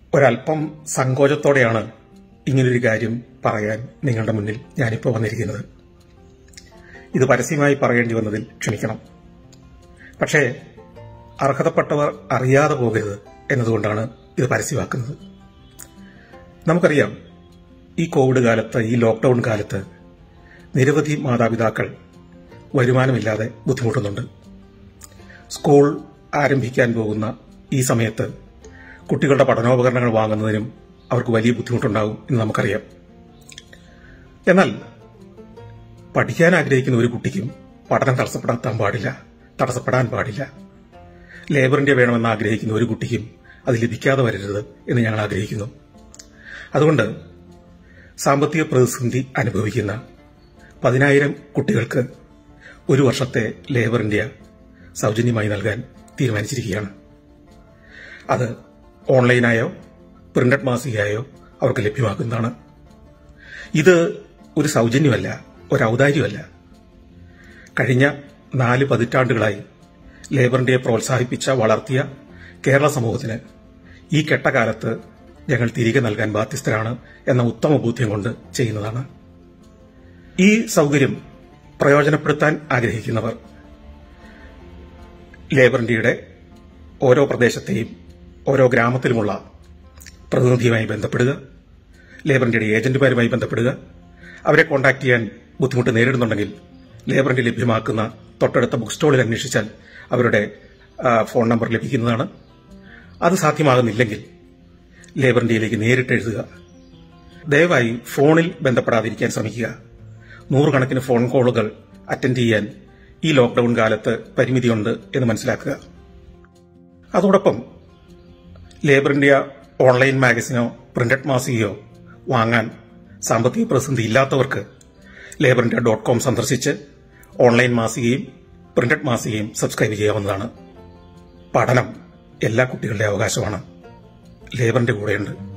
ഒരല്പം സങ്കോചത്തോടെയാണ് ഇങ്ങനൊരു കാര്യം പറയാൻ നിങ്ങളുടെ മുന്നിൽ ഞാനിപ്പോൾ വന്നിരിക്കുന്നത് ഇത് പരസ്യമായി പറയേണ്ടി വന്നതിൽ ക്ഷമിക്കണം പക്ഷേ അർഹതപ്പെട്ടവർ അറിയാതെ പോകരുത് എന്നതുകൊണ്ടാണ് ഇത് പരസ്യമാക്കുന്നത് നമുക്കറിയാം ഈ കോവിഡ് കാലത്ത് ഈ ലോക്ക്ഡൌൺ കാലത്ത് നിരവധി മാതാപിതാക്കൾ വരുമാനമില്ലാതെ ബുദ്ധിമുട്ടുന്നുണ്ട് സ്കൂൾ ആരംഭിക്കാൻ പോകുന്ന ഈ സമയത്ത് കുട്ടികളുടെ പഠനോപകരണങ്ങൾ വാങ്ങുന്നതിനും അവർക്ക് വലിയ ബുദ്ധിമുട്ടുണ്ടാകും എന്ന് നമുക്കറിയാം എന്നാൽ പഠിക്കാൻ ആഗ്രഹിക്കുന്ന ഒരു കുട്ടിക്കും പഠനം തടസ്സപ്പെടാൻ പാടില്ല തടസ്സപ്പെടാൻ പാടില്ല ലേബർ ഇന്ത്യ വേണമെന്ന് ആഗ്രഹിക്കുന്ന ഒരു കുട്ടിക്കും അത് ലഭിക്കാതെ വരരുത് എന്ന് ഞങ്ങൾ ആഗ്രഹിക്കുന്നു അതുകൊണ്ട് സാമ്പത്തിക പ്രതിസന്ധി അനുഭവിക്കുന്ന പതിനായിരം കുട്ടികൾക്ക് ഒരു വർഷത്തെ ലേബർ ഇന്ത്യ സൗജന്യമായി നൽകാൻ തീരുമാനിച്ചിരിക്കുകയാണ് അത് ഓൺലൈനായോ പ്രിന്റഡ് മാസികയായോ അവർക്ക് ലഭ്യമാക്കുന്നതാണ് ഇത് ഒരു സൗജന്യമല്ല ഒരു ഔദാര്യമല്ല കഴിഞ്ഞ നാല് പതിറ്റാണ്ടുകളായി ലേബർ ഇന്ത്യയെ പ്രോത്സാഹിപ്പിച്ച വളർത്തിയ കേരള സമൂഹത്തിന് ഈ കെട്ടകാലത്ത് ഞങ്ങൾ തിരികെ നൽകാൻ ബാധ്യസ്ഥരാണ് എന്ന ഉത്തമ ബോധ്യം കൊണ്ട് ചെയ്യുന്നതാണ് ഈ സൗകര്യം പ്രയോജനപ്പെടുത്താൻ ആഗ്രഹിക്കുന്നവർ ലേബർ ഇന്ത്യയുടെ ഓരോ പ്രദേശത്തെയും ഓരോ ഗ്രാമത്തിലുമുള്ള പ്രതിനിധിയുമായി ബന്ധപ്പെടുക ലേബർ ഇന്ത്യയുടെ ഏജന്റുമാരുമായി ബന്ധപ്പെടുക അവരെ കോൺടാക്ട് ചെയ്യാൻ ബുദ്ധിമുട്ട് നേരിടുന്നുണ്ടെങ്കിൽ ലേബർ ഇന്ത്യ ലഭ്യമാക്കുന്ന തൊട്ടടുത്ത ബുക്ക് സ്റ്റോളിൽ അന്വേഷിച്ചാൽ അവരുടെ ആ, ഫോൺ നമ്പർ ലഭിക്കുന്നതാണ് അത് സാധ്യമാകുന്നില്ലെങ്കിൽ ലേബർ ഇന്ത്യയിലേക്ക് നേരിട്ട് എഴുതുക ദയവായി ഫോണിൽ ബന്ധപ്പെടാതിരിക്കാൻ ശ്രമിക്കുക നൂറുകണക്കിന് ഫോൺ കോളുകൾ അറ്റൻഡ് ചെയ്യാൻ ഈ ലോക്ക്ഡൌൺ കാലത്ത് പരിമിതിയുണ്ട് എന്ന് മനസ്സിലാക്കുക അതോടൊപ്പം ലേബർ ഇന്ത്യ ഓൺലൈൻ മാഗസിനോ പ്രിന്റഡ് മാസികയോ വാങ്ങാൻ സാമ്പത്തിക പ്രതിസന്ധി ഇല്ലാത്തവർക്ക് ലേബർ ഇന്ത്യ ഡോട്ട് കോം സന്ദർശിച്ച് ഓൺലൈൻ മാസികയും പ്രിന്റഡ് മാസികയും സബ്സ്ക്രൈബ് ചെയ്യാവുന്നതാണ് പഠനം എല്ലാ കുട്ടികളുടെ അവകാശമാണ് ലേബറിന്റെ കൂടെയുണ്ട്